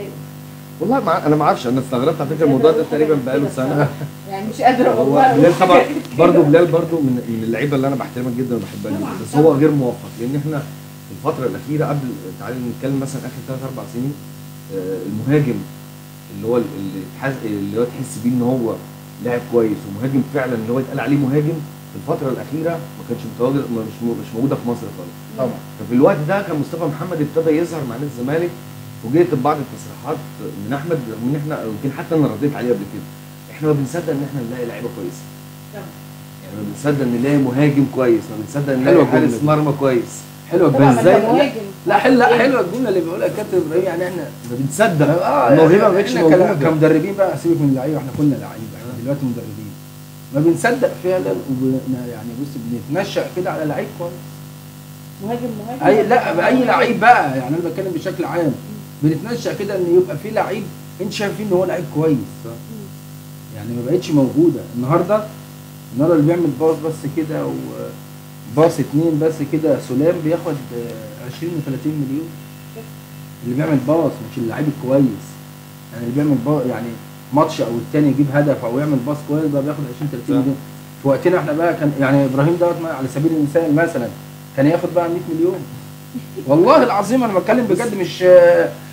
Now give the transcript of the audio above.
بتضايقه والله مع... انا ما اعرفش انا استغربت على فكره الموضوع ده تقريبا بقاله سنه يعني مش قادره هو والله بلال طبعا أقول حاجة برضه كده. بلال برضه من من اللعيبه اللي انا بحترمها جدا وبحبها طبعاً، جدا بس طبعاً. هو غير موفق لان احنا في الفتره الاخيره قبل تعالى نتكلم مثلا اخر ثلاث اربع سنين آه، المهاجم اللي هو اللي تحس اللي هو تحس بيه ان هو لاعب كويس ومهاجم فعلا اللي هو يتقال عليه مهاجم في الفتره الاخيره ما كانش متواجد ما- مش مش موجوده في مصر خالص طبعا ففي الوقت ده كان مصطفى محمد ابتدى يظهر مع نادي الزمالك فوجئت ببعض التصريحات من احمد رغم ان احنا يمكن حتى انا رديت عليه قبل كده احنا ما بنصدق ان احنا نلاقي لعيبه كويسه طبعاً. يعني ما بنصدق ان نلاقي مهاجم كويس ما بنصدق ان حلوة نلاقي حارس الجملة دي. مرمى كويس حلوه طبعا بس ما ازاي انت مهاجم لا حلوه لا حلوه الجمله اللي بيقولها الكابتن ابراهيم يعني احنا ما بنصدق اه الموهبه يعني ما بقتش احنا كلا- موجوده كمدربين بقى سيبك من اللعيبه احنا كنا لعيبه احنا دلوقتي مدربين ما بنصدق فعلا وب... يعني بص بنتنشأ كده على لعيب كويس مهاجم مهاجم اي لا باي لعيب بقى يعني انا بتكلم بشكل عام بنتنشأ كده ان يبقى في لعيب انت شايفين ان هو لعيب كويس يعني ما بقتش موجوده النهارده النهارده اللي بيعمل باص بس كده وباص اتنين بس كده سلام بياخد آه، 20 و 30 مليون اللي بيعمل باص مش اللعيب الكويس يعني اللي بيعمل باص يعني ماتش او التاني يجيب هدف او يعمل باص كويس بقى بياخد 20 30 صح. مليون في وقتنا احنا بقى كان يعني ابراهيم دوت ما- على سبيل المثال مثلا كان ياخد بقى 100 مليون والله العظيم انا بتكلم بجد مش آه،